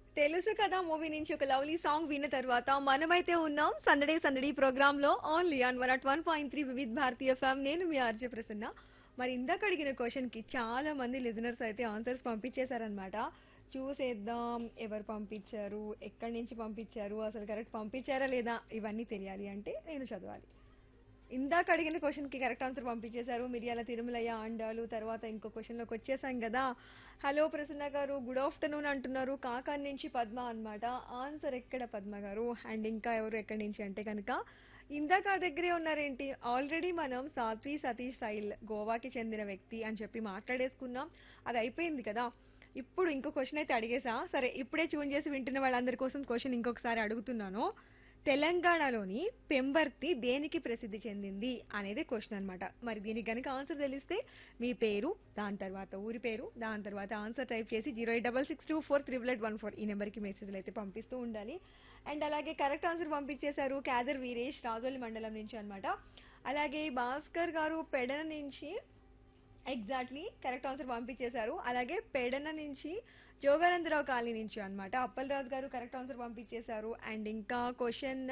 తెలుసు కదా మూవీ నుంచి ఒక లవ్లీ సాంగ్ విన్న తర్వాత మనమైతే ఉన్నాం సందడే సందడి ప్రోగ్రామ్ లో only on one at one point three Vividh Bharatiya FM నేను మీ ఆర్జే ప్రసన్న మరి ఇందాక అడిగిన క్వశ్చన్ కి చాలా మంది లిజనర్స్ అయితే ఆన్సర్స్ పంపించేశారనమాట చూసేద్దాం ఎవరు పంపించారు ఎక్కడి నుంచి పంపించారు అసలు కరెక్ట్ పంపించారా లేదా ఇవన్నీ తెలియాలి అంటే నేను చదవాలి ఇందాక అడిగిన క్వశ్చన్ కి కరెక్ట్ ఆన్సర్ పంపించేశారు మిరియాల తిరుమలయ్య ఆండాలు తర్వాత ఇంకో క్వశ్చన్ లోకి వచ్చేసాం కదా హలో ప్రసన్న గారు గుడ్ ఆఫ్టర్నూన్ అంటున్నారు కాకాన్ నుంచి పద్మ అన్నమాట ఆన్సర్ ఎక్కడ పద్మ గారు అండ్ ఇంకా ఎవరు ఎక్కడి నుంచి అంటే కనుక ఇందాక ఆ దగ్గరే ఉన్నారేంటి ఆల్రెడీ మనం సాత్వి సతీష్ సైల్ గోవాకి చెందిన వ్యక్తి అని చెప్పి మాట్లాడేసుకున్నాం అది అయిపోయింది కదా ఇప్పుడు ఇంకో క్వశ్చన్ అయితే అడిగేసా సరే ఇప్పుడే ట్యూన్ చేసి వింటున్న వాళ్ళందరి కోసం క్వశ్చన్ ఇంకొకసారి అడుగుతున్నాను తెలంగాణలోని పెంబర్తి దేనికి ప్రసిద్ధి చెందింది అనేది క్వశ్చన్ అన్నమాట మరి దీనికి కనుక ఆన్సర్ తెలిస్తే మీ పేరు దాని తర్వాత ఊరి పేరు దాని తర్వాత ఆన్సర్ టైప్ చేసి zero eight double six two four triple eight one four ఈ నెంబర్కి మెసేజ్లు అయితే పంపిస్తూ ఉండాలి అండ్ అలాగే కరెక్ట్ ఆన్సర్ పంపించేశారు క్యాదర్ వీరేష్ రాజోలి మండలం నుంచి అన్నమాట అలాగే భాస్కర్ గారు పెడన నుంచి ఎగ్జాక్ట్లీ కరెక్ట్ ఆన్సర్ పంపించేశారు అలాగే పెడన నుంచి జోగానందరావు కాలనీ నుంచి అన్నమాట అప్పలరాజు గారు కరెక్ట్ ఆన్సర్ పంపించేశారు అండ్ ఇంకా క్వశ్చన్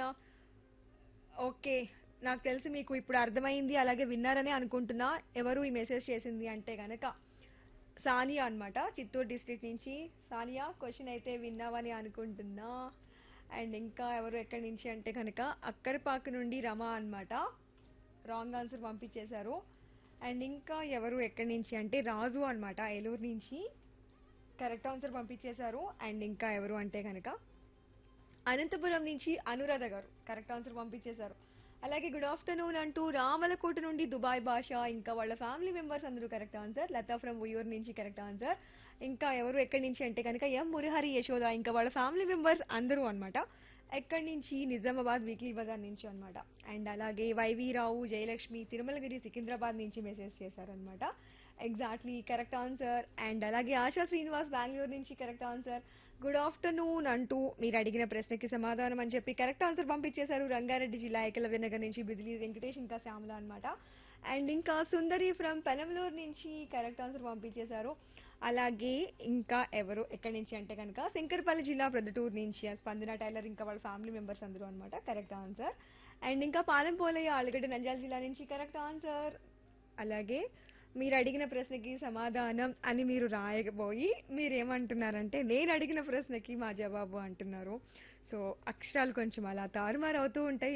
ఓకే నాకు తెలిసి మీకు ఇప్పుడు అర్థమైంది అలాగే విన్నారని అనుకుంటున్నా ఎవరు ఈ మెసేజ్ చేసింది అంటే గనక సానియా అన్నమాట చిత్తూరు డిస్ట్రిక్ట్ నుంచి సానియా క్వశ్చన్ అయితే విన్నావని అనుకుంటున్నా అండ్ ఇంకా ఎవరు ఎక్కడి నుంచి అంటే కనుక అక్కడిపాక నుండి రమ అన్నమాట రాంగ్ ఆన్సర్ పంపించేశారు అండ్ ఇంకా ఎవరు ఎక్కడి నుంచి అంటే రాజు అన్నమాట ఏలూరు నుంచి కరెక్ట్ ఆన్సర్ పంపించేశారు అండ్ ఇంకా ఎవరు అంటే కనుక అనంతపురం నుంచి అనురాధ గారు కరెక్ట్ ఆన్సర్ పంపించేశారు అలాగే గుడ్ ఆఫ్టర్నూన్ అంటూ రామలకోట నుండి దుబాయ్ భాష ఇంకా వాళ్ళ ఫ్యామిలీ మెంబర్స్ అందరూ correct answer Latha from Uyyuru నుంచి కరెక్ట్ ఆన్సర్ ఇంకా ఎవరు ఎక్కడి నుంచి అంటే కనుక ఎం మురహరి యశోద ఇంకా వాళ్ళ ఫ్యామిలీ మెంబర్స్ అందరూ అన్నమాట ఎక్కడి నుంచి నిజామాబాద్ వీక్లీ బజార్ నుంచి అన్నమాట అండ్ అలాగే వైవి రావు జయలక్ష్మి తిరుమలగిరి సికింద్రాబాద్ నుంచి మెసేజ్ చేశారనమాట ఎగ్జాక్ట్లీ కరెక్ట్ ఆన్సర్ అండ్ అలాగే ఆశా శ్రీనివాస్ బెంగళూరు నుంచి కరెక్ట్ ఆన్సర్ గుడ్ ఆఫ్టర్నూన్ అంటూ మీరు అడిగిన ప్రశ్నకి సమాధానం అని చెప్పి కరెక్ట్ ఆన్సర్ పంపించేశారు రంగారెడ్డి జిల్లా ఏకలవ్యనగర్ నుంచి బిజిలీ వెంకటేష్ ఇంకా శ్యామల అన్నమాట అండ్ ఇంకా సుందరి ఫ్రమ్ పెనమలూరు నుంచి కరెక్ట్ ఆన్సర్ పంపించేశారు అలాగే ఇంకా ఎవరు ఎక్కడి నుంచి అంటే కనుక శంకర్పల్లి జిల్లా ప్రొద్దుటూరు నుంచి స్పందన టైలర్ ఇంకా వాళ్ళ ఫ్యామిలీ మెంబర్స్ అందరూ అనమాట కరెక్ట్ ఆన్సర్ అండ్ ఇంకా పాలెం పోలయ్య ఆలగడ్డ నంద్యాల జిల్లా నుంచి కరెక్ట్ ఆన్సర్ అలాగే మీరు అడిగిన ప్రశ్నకి సమాధానం అని మీరు రాయకపోయి మీరు ఏమంటున్నారంటే నేను అడిగిన ప్రశ్నకి మా జవాబు అంటున్నారు సో అక్షరాలు కొంచెం అలా తారుమారు అవుతూ ఉంటాయి